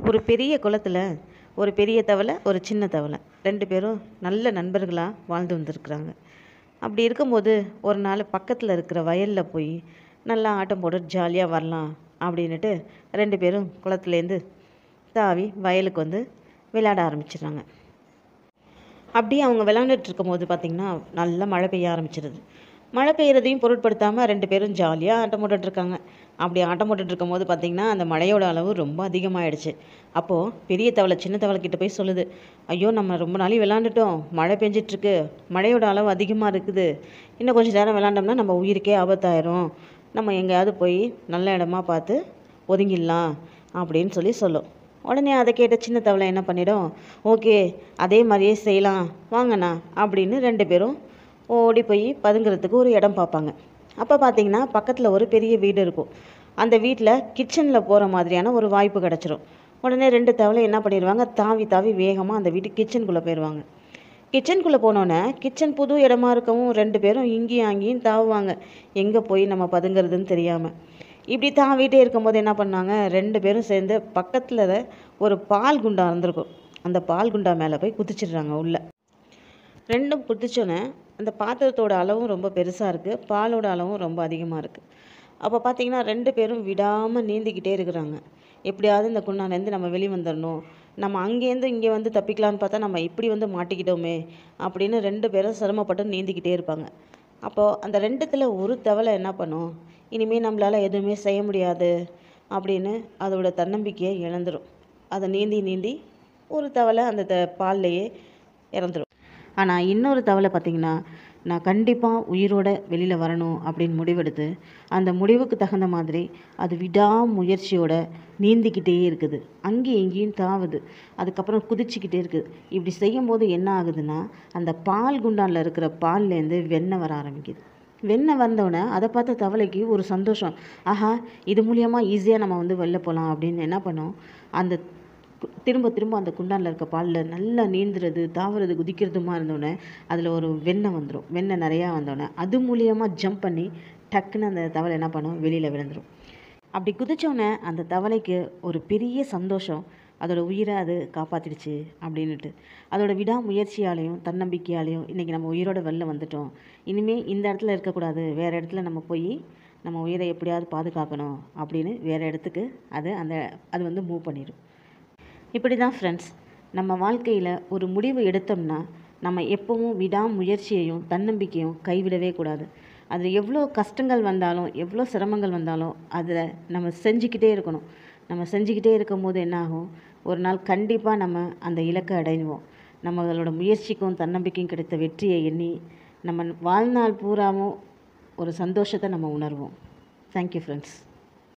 ஒரு பெரிய குளத்தில் ஒரு பெரிய தவளை ஒரு சின்ன தவளை ரெண்டு பேரும் நல்ல நண்பர்களாக வாழ்ந்து வந்திருக்கிறாங்க அப்படி இருக்கும்போது ஒரு நாள் பக்கத்தில் இருக்கிற வயலில் போய் நல்லா ஆட்டம் போட்டு ஜாலியாக வரலாம் அப்படின்னுட்டு ரெண்டு பேரும் குளத்துலேருந்து தாவி வயலுக்கு வந்து விளையாட ஆரம்பிச்சிடுறாங்க அப்படியே அவங்க விளையாண்டுட்டு இருக்கும்போது பார்த்திங்கன்னா நல்லா மழை பெய்ய ஆரம்பிச்சிருது மழை பெய்யறதையும் பொருட்படுத்தாமல் ரெண்டு பேரும் ஜாலியாக ஆட்டம் போட்டுட்டு இருக்காங்க அப்படி ஆட்டம் போட்டுட்டு இருக்கும்போது பார்த்திங்கன்னா அந்த மழையோட அளவு ரொம்ப அதிகமாகிடுச்சு அப்போது பெரிய தவளை சின்ன தவளை கிட்ட போய் சொல்லுது ஐயோ நம்ம ரொம்ப நாளைக்கு விளாண்டுட்டோம் மழை பெஞ்சிட்ருக்கு மழையோட அளவு அதிகமாக இருக்குது இன்னும் கொஞ்சம் நேரம் விளாண்டோம்னா நம்ம உயிருக்கே ஆபத்தாயிரும் நம்ம எங்கேயாவது போய் நல்ல இடமா பார்த்து ஒதுங்கிடலாம் அப்படின்னு சொல்லி சொல்லும் உடனே அதை கேட்ட சின்ன தவளை என்ன பண்ணிடும் ஓகே அதே மாதிரியே செய்யலாம் வாங்கண்ணா அப்படின்னு ரெண்டு பேரும் ஓடி போய் பதுங்கிறதுக்கு ஒரு இடம் பார்ப்பாங்க அப்போ பார்த்தீங்கன்னா பக்கத்தில் ஒரு பெரிய வீடு இருக்கும் அந்த வீட்டில் கிச்சனில் போகிற மாதிரியான ஒரு வாய்ப்பு கிடச்சிரும் உடனே ரெண்டு தவளை என்ன பண்ணிடுவாங்க தாவி தாவி வேகமாக அந்த வீட்டு கிச்சனுக்குள்ளே போயிடுவாங்க கிச்சனுக்குள்ளே போனோன்னே கிச்சன் புது இடமா இருக்கவும் ரெண்டு பேரும் இங்கேயும் அங்கேயும் தாவுவாங்க எங்கே போய் நம்ம பதுங்கிறதுன்னு தெரியாமல் இப்படி தாவிட்டே இருக்கும்போது என்ன பண்ணாங்க ரெண்டு பேரும் சேர்ந்து பக்கத்தில் ஒரு பால் குண்டா இருந்திருக்கும் அந்த பால் குண்டா மேலே போய் குதிச்சிடுறாங்க உள்ளே ரெண்டும் குதிச்சோன்னே அந்த பாத்திரத்தோட அளவும் ரொம்ப பெருசாக இருக்குது பாலோட அளவும் ரொம்ப அதிகமாக இருக்குது அப்போ பார்த்தீங்கன்னா ரெண்டு பேரும் விடாமல் நீந்திக்கிட்டே இருக்கிறாங்க எப்படியாவது இந்த குண்டாலேருந்து நம்ம வெளியே வந்துடணும் நம்ம அங்கேருந்து இங்கே வந்து தப்பிக்கலான்னு பார்த்தா நம்ம இப்படி வந்து மாட்டிக்கிட்டோமே அப்படின்னு ரெண்டு பேரும் சிரமப்பட்டு நீந்திக்கிட்டே இருப்பாங்க அப்போது அந்த ரெண்டுத்தில் ஒரு தவளை என்ன பண்ணும் இனிமேல் நம்மளால் எதுவுமே செய்ய முடியாது அப்படின்னு அதோட தன்னம்பிக்கையை இழந்துடும் அதை நீந்தி நீந்தி ஒரு தவளை அந்த த பால்லையே இறந்துடும் ஆனால் இன்னொரு தவளை பார்த்திங்கன்னா நான் கண்டிப்பாக உயிரோட வெளியில் வரணும் அப்படின்னு முடிவெடுத்து அந்த முடிவுக்கு தகுந்த மாதிரி அது விடாமுயற்சியோட நீந்திக்கிட்டே இருக்குது அங்கேயும் இங்கேயும் தாவுது அதுக்கப்புறம் குதிச்சுக்கிட்டே இருக்குது இப்படி செய்யும்போது என்ன ஆகுதுன்னா அந்த பால் குண்டானில் இருக்கிற பால்லேருந்து வெண்ணெய் வர ஆரம்பிக்குது வெண்ணெய் வந்தோடனே அதை பார்த்த தவளைக்கு ஒரு சந்தோஷம் ஆஹா இது மூலியமாக ஈஸியாக நம்ம வந்து வெளில போகலாம் அப்படின்னு என்ன பண்ணோம் அந்த கு- திரும்ப திரும்ப அந்த குண்டானில் இருக்க பாலில் நல்லா நீந்துறது தாவுறது குதிக்கிறதுமா இருந்தோடனே அதில் ஒரு வெண்ணெய் வந்துடும் வெண்ணெய் நிறையா வந்தோடனே அது மூலியமாக ஜம்ப் பண்ணி டக்குன்னு அந்த தவளை என்ன பண்ணும் வெளியில் விழுந்துடும் அப்படி குதிச்சோடனே அந்த தவளைக்கு ஒரு பெரிய சந்தோஷம் அதோட உயிரை அது காப்பாற்றிடுச்சு அப்படின்னுட்டு அதோட விடாமுயற்சியாலையும் தன்னம்பிக்கையாலையும் இன்றைக்கி நம்ம உயிரோட வெளில வந்துட்டோம் இனிமேல் இந்த இடத்துல இருக்கக்கூடாது வேறு இடத்துல நம்ம போய் நம்ம உயிரை எப்படியாவது பாதுகாக்கணும் அப்படின்னு வேறு இடத்துக்கு அது அந்த அது வந்து மூவ் பண்ணிடும் இப்படி தான் ஃப்ரெண்ட்ஸ் நம்ம வாழ்க்கையில் ஒரு முடிவு எடுத்தோம்னா நம்ம எப்பவும் விடாமுயற்சியையும் தன்னம்பிக்கையும் கைவிடவே கூடாது அது எவ்வளோ கஷ்டங்கள் வந்தாலும் எவ்வளோ சிரமங்கள் வந்தாலும் அதில் நம்ம செஞ்சுக்கிட்டே இருக்கணும் நம்ம செஞ்சுக்கிட்டே இருக்கும்போது என்ன ஆகும் ஒரு நாள் கண்டிப்பாக நம்ம அந்த இலக்கை அடைவோம் நம்மளோட முயற்சிக்கும் தன்னம்பிக்கையும் கிடைத்த வெற்றியை எண்ணி நம்ம வாழ்நாள் பூராவும் ஒரு சந்தோஷத்தை நம்ம உணர்வோம் தேங்க்யூ ஃப்ரெண்ட்ஸ்